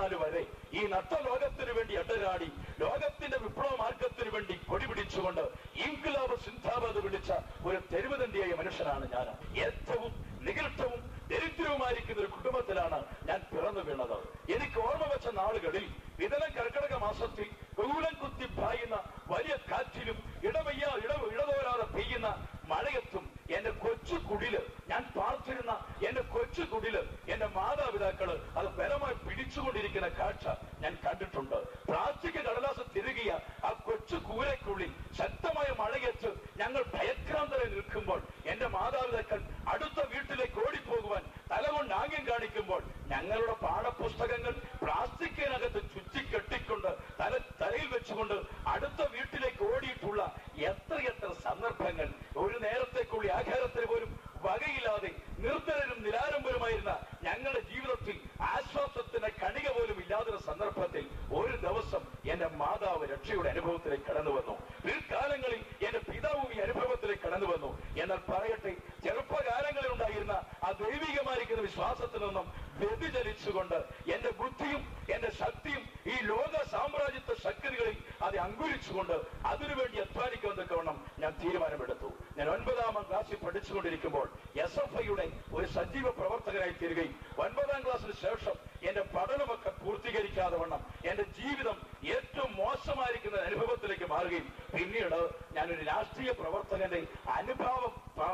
ഇരുപത്തിനാല് വരെ ഈ നട്ടലോകത്തിന് വേണ്ടി അടരാടി ലോകത്തിന്റെ വിപ്ലവ മാർഗത്തിന് വേണ്ടി കൊടി പിടിച്ചുകൊണ്ട് ഇൻകുലാബ് സിന്ധാബാദ് വിളിച്ച ഒരു തെരുവുതണ്ടിയായ മനുഷ്യനാണ് ഞാൻ ഏറ്റവും നികൃഷ്ടവും ദരിദ്രവുമായിരിക്കുന്ന ഒരു കുടുംബത്തിലാണ് ഞാൻ പിറന്നു വീണത് എനിക്ക് ഓർമ്മ വെച്ച നാളുകളിൽ വിതനം കർക്കിടക മാസത്തിൽ കൂലം കുത്തി പായുന്ന വലിയ കാറ്റിലും ഇടവയ്യ ഇട ഇടതോരാതെ പെയ്യുന്ന മഴയത്തും എന്റെ കൊച്ചു കുടില് ഞാൻ പാർത്തിരുന്ന എന്റെ കൊച്ചു കുടില് എന്റെ മാതാപിതാക്കള് അത് ബലമായി പിടിച്ചുകൊണ്ടിരിക്കുന്ന കാഴ്ച ഞാൻ കണ്ടിട്ടുണ്ട് പ്ലാസ്റ്റിക് കടലാസ് തിരുകിയ ആ കൊച്ചു കൂരയ്ക്കുള്ളിൽ ശക്തമായ മഴയത്ത് ഞങ്ങൾ ഭയക്രാന്തരെ നിൽക്കുമ്പോൾ എന്റെ മാതാപിതാക്കൾ അടുത്ത വീട്ടിലേക്ക് ഓടിപ്പോകുവാൻ തലകൊണ്ട് ആംഗ്യം കാണിക്കുമ്പോൾ ഞങ്ങളുടെ പാഠപുസ്തകങ്ങൾ പ്ലാസ്റ്റിക്കിനകത്ത് ചുറ്റിക്കെട്ടിക്കൊണ്ട് തല തലയിൽ വെച്ചുകൊണ്ട് അടുത്ത വീട്ടിലേക്ക് ഓടിയിട്ടുള്ള എത്രയെത്ര സന്ദർഭങ്ങൾ ഒരു നേരത്തേക്കുള്ള ആഘാതത്തിന് പോലും വകയില്ലാതെ നിർദ്ധരനും നിരാരംഭരുമായിരുന്ന ഞങ്ങളുടെ ജീവിതത്തിൽ ആശ്വാസത്തിന് കണിക പോലും ഇല്ലാതൊരു സന്ദർഭത്തിൽ ഒരു ദിവസം എന്റെ മാതാവ് രക്ഷയുടെ അനുഭവത്തിലേക്ക് കടന്നു വന്നു പിൽക്കാലങ്ങളിൽ എന്റെ പിതാവും ഈ അനുഭവത്തിലേക്ക് കടന്നു വന്നു എന്നാൽ പറയട്ടെ ചെറുപ്പകാലങ്ങളിൽ ഉണ്ടായിരുന്ന ആ ദൈവികമായിരിക്കുന്ന വിശ്വാസത്തിൽ നിന്നും വ്യതിചലിച്ചുകൊണ്ട് എന്റെ ബുദ്ധിയും എന്റെ ശക്തിയും ഈ ലോക സാമ്രാജ്യത്വ ശക്തികളിൽ അത് അങ്കുരിച്ചുകൊണ്ട് അതിനുവേണ്ടി അധ്വാനിക്കുമെന്ന് തക്കവണ്ണം ഞാൻ തീരുമാനമെടുത്തു ഞാൻ ഒൻപതാം ക്ലാസ്സിൽ പഠിച്ചുകൊണ്ടിരിക്കുമ്പോൾ എസ് എഫ് ഐയുടെ ഒരു സജീവ പ്രവർത്തകനായി തീരുകയും ഒൻപതാം ക്ലാസ്സിന് ശേഷം എന്റെ പഠനമൊക്കെ പൂർത്തീകരിക്കാതെ വണ്ണം എന്റെ ജീവിതം ഏറ്റവും മോശമായിരിക്കുന്ന അനുഭവത്തിലേക്ക് മാറുകയും പിന്നീട് ഞാനൊരു രാഷ്ട്രീയ പ്രവർത്തകന്റെ അനുഭാവം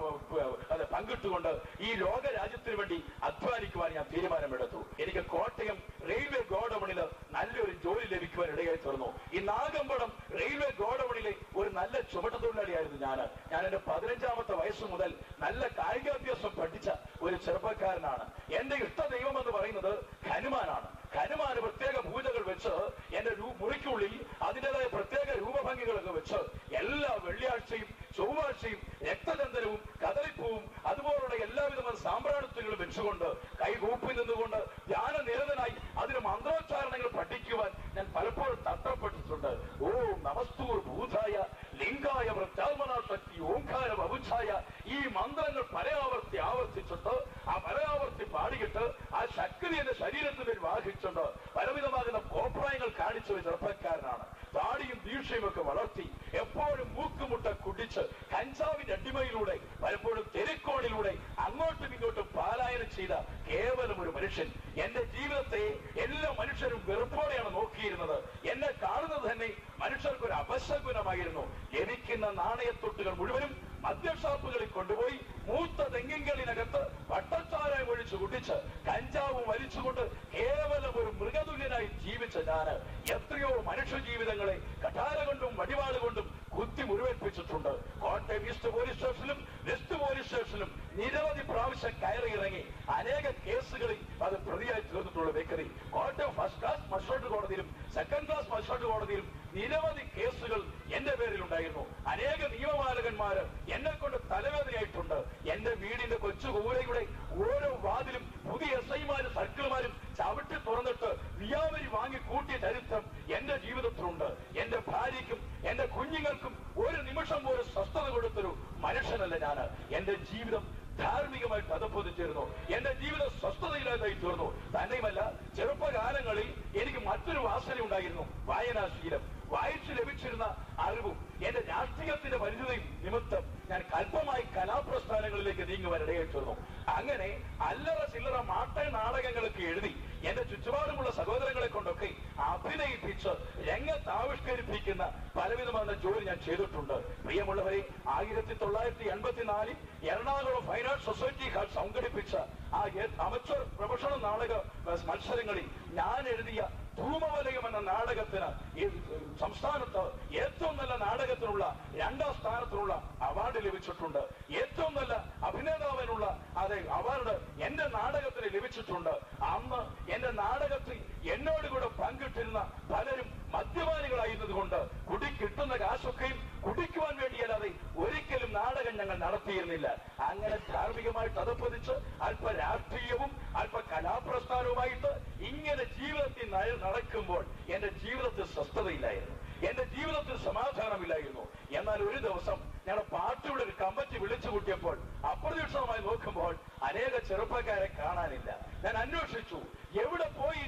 പ- അത് പങ്കിട്ടുകൊണ്ട് ഈ ലോക രാജ്യത്തിന് വേണ്ടി അധ്വാനിക്കുവാൻ ഞാൻ തീരുമാനമെടുത്തു എനിക്ക് കോട്ടയം റെയിൽവേ ഗോഡൌണിൽ നല്ലൊരു ജോലി ലഭിക്കുവാൻ ഇടയായി തീർന്നു ഈ നാഗമ്പടം റെയിൽവേ ഗോഡൌണിലെ ഒരു നല്ല ചുമട്ടുതൊഴിലാളിയായിരുന്നു ഞാൻ ഞാൻ എന്റെ പതിനഞ്ചാമത്തെ വയസ്സ് മുതൽ നല്ല കായികാഭ്യാസം പഠിച്ച ഒരു ചെറുപ്പക്കാരനാണ് എന്റെ ഇഷ്ട ദൈവം എന്ന് പറയുന്നത് ഹനുമാനാണ് ഹനുമാന് പ്രത്യേക പൂജകൾ വെച്ച് എന്റെ രൂ- മുറിക്കുള്ളിൽ അതിൻ്റെതായ പ്രത്യേക രൂപഭംഗികളൊക്കെ വെച്ച് എല്ലാ വെള്ളിയാഴ്ചയും ചൊവ്വാഴ്ചയും രക്തചന്ദനവും കദളിപ്പൂവും അതുപോലുള്ള എല്ലാവിധമായ സാമ്പ്രാണത്വങ്ങളും വെച്ചുകൊണ്ട് കൈകൂപ്പി നിന്നുകൊണ്ട് ധ്യാന നിരതനായി അതിന് മന്ത്രോച്ചാരണങ്ങൾ പഠിക്കുവാൻ ഞാൻ പലപ്പോഴും തട്ടപ്പെട്ടിട്ടുണ്ട് ഓം നമസ്തൂർ ഭൂതായ ലിംഗായ വൃത്താത്മനാ ശക്തി ഓംകാര വബുഛായ ഈ മന്ത്രങ്ങൾ പലയാവർത്തി ആവർത്തിച്ചിട്ട് ആ പലയാവർത്തി പാടിയിട്ട് ആ ശക്തി എന്റെ ശരീരത്തിൽ മേൽ വാഹിച്ചുണ്ട് പലവിധമാകുന്ന കോപ്രായങ്ങൾ കാണിച്ച ഒരു ചെറുപ്പക്കാരനാണ് താടിയും ദീക്ഷയും ഒക്കെ വളർത്തി എപ്പോഴും മൂക്കുമുട്ട കുടിച്ച് കഞ്ചാവിന്റെ അടിമയിലൂടെ പലപ്പോഴും തെരുക്കോണിലൂടെ അങ്ങോട്ടും ഇങ്ങോട്ടും പാലായനം ചെയ്ത കേവലം ഒരു മനുഷ്യൻ എന്റെ ജീവിതത്തെ എല്ലാ മനുഷ്യരും വെറുപ്പോടെയാണ് നോക്കിയിരുന്നത് എന്നെ കാണുന്നത് തന്നെ മനുഷ്യർക്ക് ഒരു അപശകുനമായിരുന്നു ലഭിക്കുന്ന നാണയത്തൊട്ടുകൾ മുഴുവനും മദ്യഷാപ്പുകളിൽ കൊണ്ടുപോയി മൂത്ത തെങ്ങിങ്കളിനകത്ത് വട്ടച്ചാരായം ഒഴിച്ചു കുടിച്ച് കഞ്ചാവ് വലിച്ചുകൊണ്ട് കേവലം ഒരു മൃഗതുല്യനായി ജീവിച്ച ഞാന് എത്രയോ മനുഷ്യ ജീവിതങ്ങളെ കഠാര കൊണ്ടും വടിവാള് കൊണ്ടും കുത്തി മുറിവേൽപ്പിച്ചിട്ടുണ്ട് കോട്ടയം ഈസ്റ്റ് പോലീസ് സ്റ്റേഷനിലും വെസ്റ്റ് പോലീസ് സ്റ്റേഷനിലും നിരവധി പ്രാവശ്യം കയറി ഇറങ്ങി അനേക കേസുകളിൽ അത് പ്രതിയായി തീർന്നിട്ടുള്ള വ്യക്തി കോട്ടയം ഫസ്റ്റ് ക്ലാസ് മജിസ്ട്രേറ്റ് കോടതിയിലും സെക്കൻഡ് ക്ലാസ് മജിസ്ട്രേറ്റ് കോടതിയിലും നിരവധി കേസുകൾ എന്റെ പേരിൽ ഉണ്ടായിരുന്നു അനേക നിയമപാലകന്മാര് എന്നെ കൊണ്ട് തലവേദനയായിട്ടുണ്ട് എന്റെ വീടിന്റെ കൊച്ചു കൂരയുടെ ഓരോ വാതിലും പുതിയ എസ് ഐമാരും സർക്കിൾമാരും ചവിട്ടി തുറന്നിട്ട് വ്യാപരി വാങ്ങി കൂട്ടിയ ചരിത്രം എന്റെ ജീവിതത്തിലുണ്ട് എന്റെ ഭാര്യയ്ക്കും എന്റെ കുഞ്ഞുങ്ങൾക്കും ഒരു നിമിഷം പോലും സ്വസ്ഥത കൊടുത്തൊരു മനുഷ്യനല്ല ഞാൻ എന്റെ ജീവിതം ധാർമ്മികമായിട്ട് അതപ്പൊതിച്ചിരുന്നു എന്റെ ജീവിതം സ്വസ്ഥതയില്ലാതായി തീർന്നു തന്നെയുമല്ല ചെറുപ്പകാലങ്ങളിൽ എനിക്ക് മറ്റൊരു വാസന ഉണ്ടായിരുന്നു വായനാശീലം വായിച്ചു ലഭിച്ചിരുന്ന അറിവും എന്റെ രാഷ്ട്രീയത്തിന്റെ പരിചിതയും നിമിത്തം ഞാൻ കല്പമായി കലാപ്രസ്ഥാനങ്ങളിലേക്ക് നീങ്ങുവാൻ ഇടയായി തീർന്നു അങ്ങനെ അല്ലറ ചില്ലറ മാട്ട നാടകങ്ങളൊക്കെ എഴുതി എന്റെ ചുറ്റുപാടുമുള്ള സഹോദരങ്ങളെ കൊണ്ടൊക്കെ അഭിനയിപ്പിച്ച് രംഗത്ത് ആവിഷ്കരിപ്പിക്കുന്ന പലവിധമായ ജോലി ഞാൻ ചെയ്തിട്ടുണ്ട് പ്രിയമുള്ളവരെ ആയിരത്തി തൊള്ളായിരത്തി എൺപത്തിനാലിൽ Ernakulam fine arts society hall സംഘടിപ്പിച്ച ആ അമച്ചർ പ്രൊഫഷണൽ നാടക മത്സരങ്ങളിൽ ഞാൻ എഴുതിയ ധൂമവലയം എന്ന നാടകത്തിന് ഈ സംസ്ഥാനത്ത് ഏറ്റവും നല്ല നാടകത്തിനുള്ള രണ്ടാം സ്ഥാനത്തിനുള്ള അവാർഡ് ലഭിച്ചിട്ടുണ്ട് ഏറ്റവും നല്ല അഭിനേതാവിനുള്ള അതെ അവാർഡ് എന്റെ നാടകത്തിന് ലഭിച്ചിട്ടുണ്ട് അന്ന് എന്റെ നാടകത്തിൽ എന്നോട് കൂടെ പങ്കിട്ടിരുന്ന പലരും മദ്യപാനികളായിരുന്നത് കൊണ്ട് കുടി കിട്ടുന്ന കാശൊക്കെയും കുടിക്കുവാൻ വേണ്ടിയല്ലാതെ ഒരിക്കലും നാടകം ഞങ്ങൾ നടത്തിയിരുന്നില്ല അങ്ങനെ ധാർമ്മികമായിട്ട് അതപ്പതിച്ച് അല്പ രാഷ്ട്രീയവും അല്പ കലാപ്രസ്ഥാനവുമായിട്ട് ഇങ്ങനെ ജീവിതത്തിൽ നയ- നടക്കുമ്പോൾ എന്റെ ജീവിതത്തിൽ സ്വസ്ഥതയില്ലായിരുന്നു എന്റെ ജീവിതത്തിൽ സമാധാനമില്ലായിരുന്നു എന്നാൽ ഒരു ദിവസം ഞങ്ങളുടെ പാർട്ടിയുടെ ഒരു കമ്മിറ്റി വിളിച്ചു കൂട്ടിയപ്പോൾ അപ്രതീക്ഷിതമായി നോക്കുമ്പോൾ അനേക ചെറുപ്പക്കാരെ കാണാനില്ല ഞാൻ അന്വേഷിച്ചു എവിടെ പോയി ഈ ചെറുപ്പക്കാർ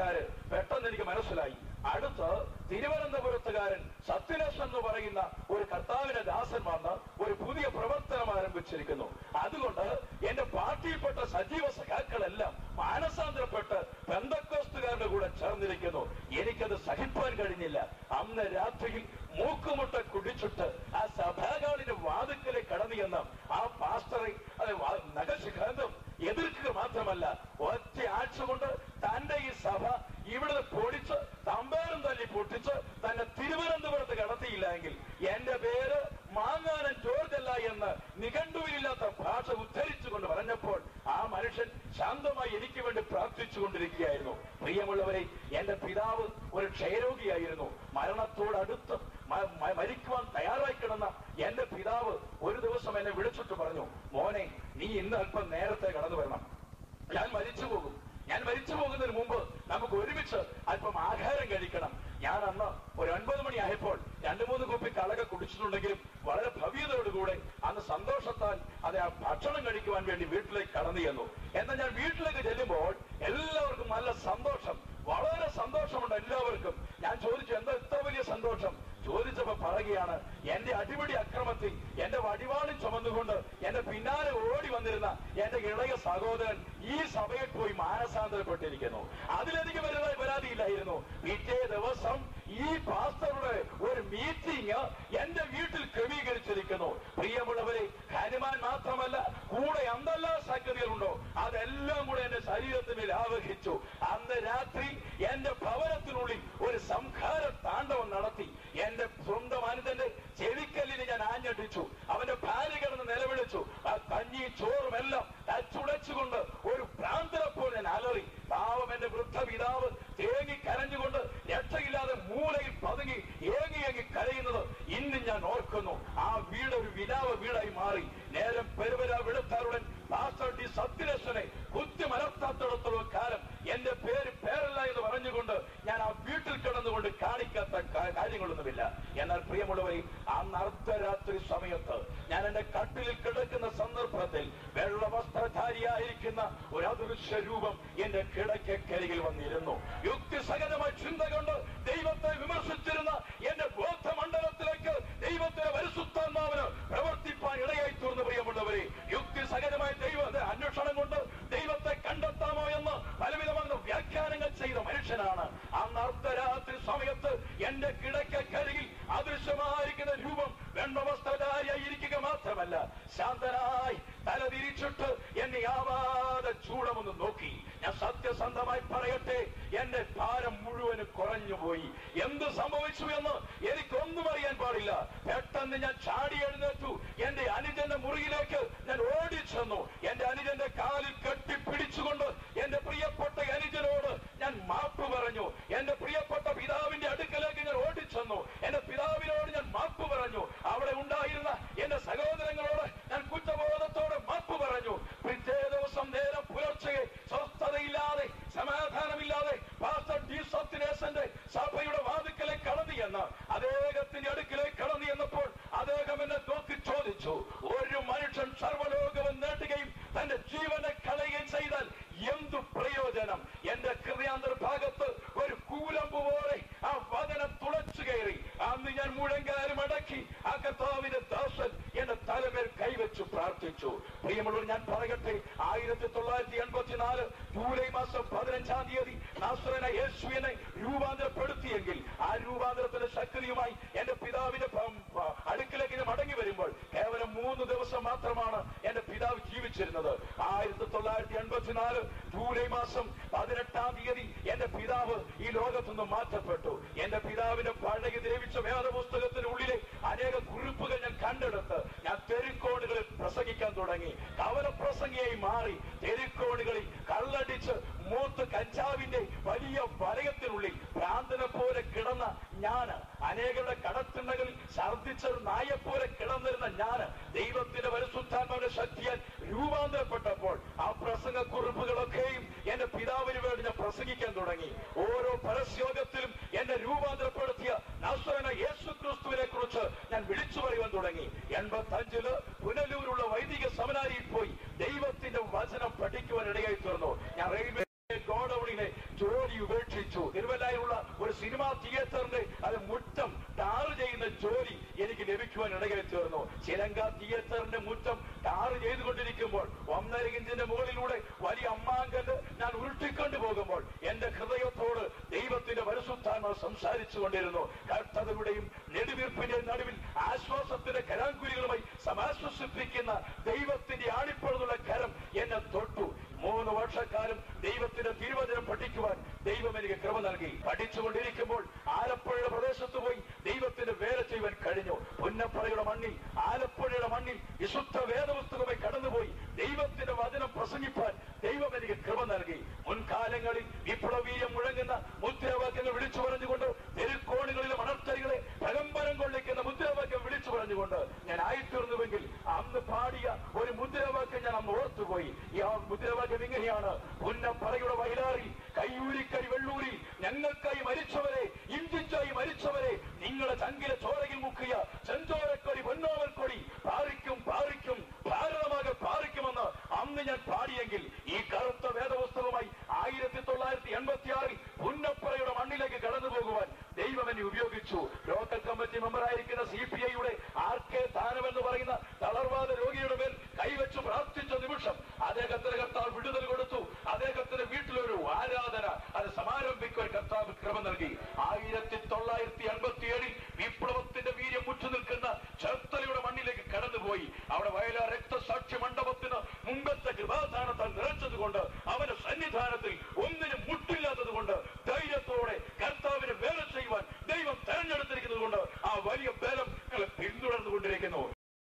ആൾക്കാര് പെട്ടെന്ന് എനിക്ക് മനസ്സിലായി അടുത്ത് തിരുവനന്തപുരത്തുകാരൻ സത്യനേശ് എന്ന് പറയുന്ന ഒരു കർത്താവിന്റെ ദാസൻ വന്ന് ഒരു പുതിയ പ്രവർത്തനം ആരംഭിച്ചിരിക്കുന്നു അതുകൊണ്ട് എന്റെ പാർട്ടിയിൽപ്പെട്ട സജീവ സഖാക്കളെല്ലാം മാനസാന്തരപ്പെട്ട് ബന്ധക്കോസ്തുകാരുടെ കൂടെ ചേർന്നിരിക്കുന്നു എനിക്കത് സഹിപ്പാൻ കഴിഞ്ഞില്ല അന്ന് രാത്രിയിൽ മൂക്കുമുട്ട കുടിച്ചിട്ട് ആ സഭാകാളിന്റെ വാതുക്കലെ കടന്നു ചെന്ന് ആ പാസ്റ്ററെ അതെ വാ- നഖശിഖാന്തം എതിർക്കുക മാത്രമല്ല ഒറ്റ ആഴ്ച കൊണ്ട് തന്റെ ഈ സഭ ഇവിടുന്ന് പൊടിച്ച് തമ്പേറും തല്ലി പൊട്ടിച്ച് തന്നെ തിരുവനന്തപുരത്ത് കടത്തിയില്ല എങ്കിൽ എന്റെ പേര് മാങ്ങാനൻ ജോർജ് അല്ല എന്ന് നിഘണ്ടുവിലില്ലാത്ത ഭാഷ ഉദ്ധരിച്ചുകൊണ്ട് പറഞ്ഞപ്പോൾ ആ മനുഷ്യൻ ശാന്തമായി എനിക്ക് വേണ്ടി പ്രാർത്ഥിച്ചുകൊണ്ടിരിക്കുകയായിരുന്നു പ്രിയമുള്ളവരെ എന്റെ പിതാവ് ഒരു ക്ഷയരോഗിയായിരുന്നു മരണത്തോടടുത്ത് മ- മ- മരിക്കുവാൻ തയ്യാറായി കിടന്ന എന്റെ പിതാവ് ഒരു ദിവസം എന്നെ വിളിച്ചിട്ട് പറഞ്ഞു മോനെ നീ ഇന്ന് അല്പം നേരത്തെ കടന്നു വരണം ഞാൻ മരിച്ചു പോകും ഞാൻ മരിച്ചു പോകുന്നതിന് മുമ്പ് നമുക്ക് ഒരുമിച്ച് അല്പം ആഹാരം കഴിക്കണം ഞാൻ അന്ന് ഒരു ഒൻപത് മണി ആയപ്പോൾ രണ്ടു മൂന്ന് കുപ്പി കളക കുടിച്ചിട്ടുണ്ടെങ്കിലും വളരെ ഭവ്യതയോടുകൂടെ അന്ന് സന്തോഷത്താൽ അത് ആ ഭക്ഷണം കഴിക്കുവാൻ വേണ്ടി വീട്ടിലേക്ക് കടന്നു ചെന്നു എന്നാൽ ഞാൻ വീട്ടിലേക്ക് ചെല്ലുമ്പോൾ എല്ലാവർക്കും നല്ല സന്തോഷം വളരെ സന്തോഷമുണ്ട് എല്ലാവർക്കും ഞാൻ ചോദിച്ചു എന്താ ഇത്ര വലിയ സന്തോഷം ചോദിച്ചപ്പോ പറയുകയാണ് എന്റെ അടിപിടി അക്രമത്തിൽ എന്റെ വടിവാളും ചുമന്നുകൊണ്ട് എന്റെ പിന്നാലെ ഓടി വന്നിരുന്ന എന്റെ ഇളയ സഹോദരൻ ഈ സഭയിൽ പോയി മാനസാന്തരപ്പെട്ടിരിക്കുന്നു അതിലെനിക്ക് വലുതായി പരാതിയില്ലായിരുന്നു പിറ്റേ ദിവസം ഈ പാസ്റ്ററുടെ ഒരു മീറ്റിംഗ് എന്റെ വീട്ടിൽ ക്രമീകരിച്ചിരിക്കുന്നു പ്രിയമുള്ളവരെ ഹനുമാൻ മാത്രമല്ല കൂടെ എന്തെല്ലാം സംഗതികളുണ്ടോ അതെല്ലാം കൂടെ എന്റെ ശരീരത്തിന്മേൽ ആവഹിച്ചു അന്ന് രാത്രി എന്റെ ഭവനത്തിനുള്ളിൽ ഒരു സംഹാര താണ്ഡവം നടത്തി എന്റെ സ്വന്തം അനുജന്റെ ചെവിക്കല്ലിന് ഞാൻ ആഞ്ഞടിച്ചു അവന്റെ ഭാര്യ കിടന്ന് നിലവിളിച്ചു ആ കഞ്ഞി ചോറും എല്ലാം അച്ചുടച്ചുകൊണ്ട് ഒരു ഭ്രാന്തരെ പോലെ ഞാൻ അലറി പാവം എന്റെ വൃദ്ധ പിതാവ് തേങ്ങി കരഞ്ഞുകൊണ്ട് രക്ഷയില്ലാതെ മൂലയിൽ പതുങ്ങി ഏങ്ങി ഏങ്ങി കരയുന്നത് ഇന്ന് ഞാൻ ഓർക്കുന്നു ആ വീട് ഒരു വിലാപ വീടായി മാറി നേരം പെരുവര വിടുത്താറുടൻ പാസ്റ്റർ ഡി സത്യലക്ഷനെ കുത്തി മലർത്താത്തിടത്തോളം കാലം എന്റെ പേര് പേരല്ല എന്ന് പറഞ്ഞുകൊണ്ട് ഞാൻ ആ വീട്ടിൽ കിടന്നുകൊണ്ട് കാണിക്കാത്ത കാ- കാര്യങ്ങളൊന്നുമില്ല എന്നാൽ പ്രിയമുള്ളവരെ അന്ന് അർദ്ധരാത്രി സമയത്ത് ഞാൻ എന്റെ കട്ടിലിൽ കിടക്കുന്ന സന്ദർഭത്തിൽ വെള്ള വസ്ത്രധാരിയായിരിക്കുന്ന ഒരു അദൃശ്യ രൂപം എന്റെ കിടക്കരികിൽ വന്നിരുന്നു യുക്തിസഹജമായ ചിന്ത കൊണ്ട് ദൈവത്തെ വിമർശിച്ചിരുന്ന എന്റെ ബോധമണ്ഡലത്തിലേക്ക് ദൈവത്തിന്റെ പരിശുദ്ധാത്മാവിന് പ്രവർത്തിപ്പാൻ ഇടയായി തീർന്നു പ്രിയമുള്ളവരെ യുക്തിസഹജമായ ദൈവ അന്വേഷണം കൊണ്ട് ദൈവത്തെ കണ്ടെത്താമോ എന്ന് പലവിധமான വ്യാഖ്യാനങ്ങൾ ചെയ്ത മനുഷ്യനാണ് അന്ന് അർദ്ധരാത്രി സമയത്ത് എന്റെ കിടക്കരികിൽ അദൃശ്യമായിരിക്കുന്ന രൂപം വെണ്ണവസ്ത്രധാരിയായിരിക്കുക മാത്രമല്ല ശാന്തനായി തല തിരിച്ചിട്ട് എന്നെ ആവാതെ ചൂടമൊന്ന് നോക്കി ഞാൻ സത്യസന്ധമായി പറയട്ടെ എന്റെ ഭാരം മുഴുവനും കുറഞ്ഞുപോയി എന്ത് സംഭവിച്ചു എന്ന് എനിക്കൊന്നും അറിയാൻ പാടില്ല പെട്ടെന്ന് ഞാൻ ചാടി എഴുന്നേറ്റു എന്റെ അനുജന്റെ മുറിയിലേക്ക് ഞാൻ ഓടിച്ചെന്നു എന്റെ അനുജന്റെ കാലിൽ കെട്ടിപ്പിടിച്ചുകൊണ്ട് എന്റെ പ്രിയപ്പെട്ട അനുജനോട് ഞാൻ മാപ്പ് പറഞ്ഞു എന്റെ പ്രിയപ്പെട്ട പിതാവിന്റെ അടുക്കലേക്ക് ഞാൻ ഓടിച്ചെന്നു എന്റെ പിതാവിനോട് ഞാൻ മാപ്പ് പറഞ്ഞു അവിടെ ഉണ്ടായിരുന്ന എന്റെ സഹോദരങ്ങളോട് ഞാൻ കുറ്റബോധത്തോടെ മാപ്പ് പറഞ്ഞു പിറ്റേ ദിവസം നേരം പുലർച്ചെ സ്വസ്ഥതയില്ലാതെ സമാധാനമില്ലാതെ പാസ്റ്റർ ഡി സത്യനേശന്റെ സഭയുടെ വാതിക്കലെ കടന്നു എന്ന് അദ്ദേഹത്തിന്റെ അടുക്കലേക്ക് കടന്നു എന്നപ്പോൾ അദ്ദേഹം എന്നെ നോക്കി ചോദിച്ചു ഒരു മനുഷ്യൻ സർവ്വലോകവും നേട്ടുകയും തന്റെ ജീവനെ കളയുകയും ചെയ്താൽ എന്തു പ്രയോജനം എന്റെ ഹൃദയാന്തർ ഭാഗത്ത് ഒരു കൂലമ്പ് പോലെ ആ വചനം തുളച്ചു കയറി അന്ന് ഞാൻ മുഴങ്കാലും അടക്കി ആ കർത്താവിന്റെ ദാസൻ എന്റെ തലമേൽ കൈവച്ചു പ്രാർത്ഥിച്ചു പ്രിയമുള്ളവർ ഞാൻ പറയട്ടെ ആയിരത്തി തൊള്ളായിരത്തി എൺപത്തിനാല് ജൂലൈ മാസം പതിനഞ്ചാം തീയതി നാസറന യേശുവിനെ രൂപാന്തരപ്പെടുത്തിയെങ്കിൽ ആ രൂപാന്തരത്തിന്റെ ശക്തിയുമായി എന്റെ പിതാവിന്റെ പ- പ- അടുക്കിലേക്ക് ഞാൻ മടങ്ങി വരുമ്പോൾ കേവലം മൂന്ന് ദിവസം മാത്രമാണ് എന്റെ പിതാവ് ജീവിച്ചിരുന്നത് ആയിരത്തി തൊള്ളായിരത്തി എൺപത്തിനാല് ജൂലൈ മാസം പതിനെട്ടാം തീയതി എന്റെ പിതാവ് ഈ ലോകത്തുനിന്ന് മാറ്റപ്പെട്ടു എന്റെ പിതാവിന്റെ പഴകി ദേവിച്ച വേദപുസ്തകത്തിനുള്ളിലെ അനേക കുറിപ്പുകൾ ഞാൻ കണ്ടെടുത്ത് ഞാൻ തെരുക്കോണുകളിൽ പ്രസംഗിക്കാൻ തുടങ്ങി കവല പ്രസംഗിയായി മാറി തെരുക്കോണുകളിൽ കള്ളടിച്ച് മൂത്ത് കഞ്ചാവിന്റെ വലിയ വലയത്തിനുള്ളിൽ ഭ്രാന്തനെ പോലെ കിടന്ന ഞാന് അനേകരുടെ കടത്തിണ്ണകളിൽ ഛർദ്ദിച്ച ഒരു നായെ പോലെ കിടന്നിരുന്ന ഞാന് ദൈവത്തിന്റെ പരിശുദ്ധാത്മാവിന്റെ ശക്തിയാൽ രൂപാന്തരപ്പെട്ടപ്പോൾ ആ പ്രസംഗ കുറിപ്പുകളൊക്കെയും എന്റെ പിതാവിന് വേണ്ടി ഞാൻ പ്രസംഗിക്കാൻ തുടങ്ങി ഓരോ പരസ്യോഗത്തിലും എന്നെ രൂപാന്തരപ്പെടുത്തിയ നസ്രന യേശു ക്രിസ്തുവിനെ കുറിച്ച് ഞാൻ വിളിച്ചു പറയുവാൻ തുടങ്ങി എൺപത്തി അഞ്ചില് പുനലൂരുള്ള വൈദിക സമനാരിയിൽ പോയി ദൈവത്തിന്റെ വചനം പഠിക്കുവാൻ ഇടയായി തീർന്നു ഞാൻ റെയിൽവേ ഗോഡൌണിനെ ജോലി ഉപേക്ഷിച്ചു ഉപയോഗിച്ചു തിരുവല്ലയിലുള്ള ഒരു സിനിമാ തിയേറ്ററിന്റെ അത് മുറ്റം ടാറ് ചെയ്യുന്ന ജോലി എനിക്ക് ലഭിക്കുവാൻ ഇടയായി തീർന്നു ചിലങ്ക തിയേറ്ററിന്റെ മുറ്റം ടാറ് ചെയ്തുകൊണ്ടിരിക്കുമ്പോൾ ഒന്നര ഇഞ്ചിന്റെ മുകളിലൂടെ വലിയ അമ്മാങ്കല് ഞാൻ ഉരുട്ടിക്കൊണ്ട് പോകുമ്പോൾ എന്റെ ഹൃദയത്തോട് ദൈവത്തിന്റെ പരിശുദ്ധാത്മ സംസാരിച്ചു കൊണ്ടിരുന്നു കർത്തതയുടെയും നെടുവീർപ്പിന്റെയും നടുവിൽ ആശ്വാസത്തിന്റെ കരാങ്കുലികളുമായി സമാശ്വസിപ്പിക്കുന്ന ദൈവത്തിന്റെ ആണിപ്പഴുതുള്ള കരം എന്നെ തൊട്ടു മൂന്ന് വർഷക്കാലം ദൈവത്തിന്റെ തിരുവചനം പഠിക്കുവാൻ ദൈവം എനിക്ക് കൃപ നൽകി പഠിച്ചുകൊണ്ടിരിക്കുമ്പോൾ ആലപ്പുഴയുടെ പ്രദേശത്ത് പോയി ദൈവത്തിന്റെ വേല ചെയ്യുവാൻ കഴിഞ്ഞു പുന്നപ്പറയുടെ മണ്ണിൽ ആലപ്പുഴയുടെ മണ്ണിൽ വിശുദ്ധ വേദപുസ്തകമായി കടന്നുപോയി ദൈവത്തിന്റെ വചനം പ്രസംഗിപ്പാൻ ദൈവം എനിക്ക് കൃപ നൽകി മുൻകാലങ്ങളിൽ വിപ്ലവീയം മുഴങ്ങുന്ന മുദ്രാവാക്യങ്ങൾ വിളിച്ചു പറഞ്ഞുകൊണ്ട് തെരുക്കോണുകളിലെ മണർത്തരികളെ പ്രകമ്പനം കൊള്ളിക്കുന്ന മുദ്രാവാക്യം വിളിച്ചു പറഞ്ഞുകൊണ്ട് ഞാൻ ആയിത്തീർന്നുവെങ്കിൽ അന്ന് പാടിയ ഒരു മുദ്രാവാക്യം ഞാൻ അന്ന് ഓർത്തുപോയി ഈ ആ മുദ്രാവാക്യം ഇങ്ങനെയാണ് പുന്നപ്പറയുടെ വയലാറിൽ കയ്യൂരിക്കരി വെള്ളൂരിൽ ഞങ്ങൾക്കായി മരിച്ചവരെ ഇഞ്ചിഞ്ചായി മരിച്ചവരെ നിങ്ങളെ ചങ്കിലെ ചോരയിൽ മുക്കിയ ചെഞ്ചോരക്കൊടി പൊന്നോവൽക്കൊടി പാറിക്കും പാറിക്കും ഭാരതമാകെ പാറിക്കുമെന്ന് അന്ന് ഞാൻ പാടിയെങ്കിൽ ഈ കറുത്ത വേദപുസ്തകമായി ആയിരത്തി തൊള്ളായിരത്തി എൺപത്തി ആറിൽ പുന്നപ്പറയുടെ മണ്ണിലേക്ക് കടന്നു പോകുവാൻ ദൈവം എന്നെ ഉപയോഗിച്ചു ലോക്കൽ കമ്മിറ്റി മെമ്പറായിരിക്കുന്ന സി പി ഐയുടെ ആർ കെ താനം എന്ന് പറയുന്ന തളർവാദ രോഗിയുടെ മേൽ കൈവച്ച് പ്രാർത്ഥിച്ച നിമിഷം അദ്ദേഹത്തിന് കർത്താവ് വിടുതൽ കൊടുത്തു അദ്ദേഹത്തിന്റെ വീട്ടിലൊരു ആരാധന അത് സമാരംഭിക്കുവാൻ കർത്താവ് കൃപ നൽകി ആയിരത്തി തൊള്ളായിരത്തി എൺപത്തി ഏഴിൽ വിപ്ലവത്തിന്റെ വീര്യം മുറ്റു നിൽക്കുന്ന ചേർത്തലയുടെ മണ്ണിലേക്ക് കടന്നുപോയി അവിടെ വയലാർ രക്തസാക്ഷി മണ്ഡപത്തിന് മുമ്പത്തെ കൃപാധാനത്താൽ നിറച്ചതുകൊണ്ട് അവന്റെ സന്നിധാനത്തിൽ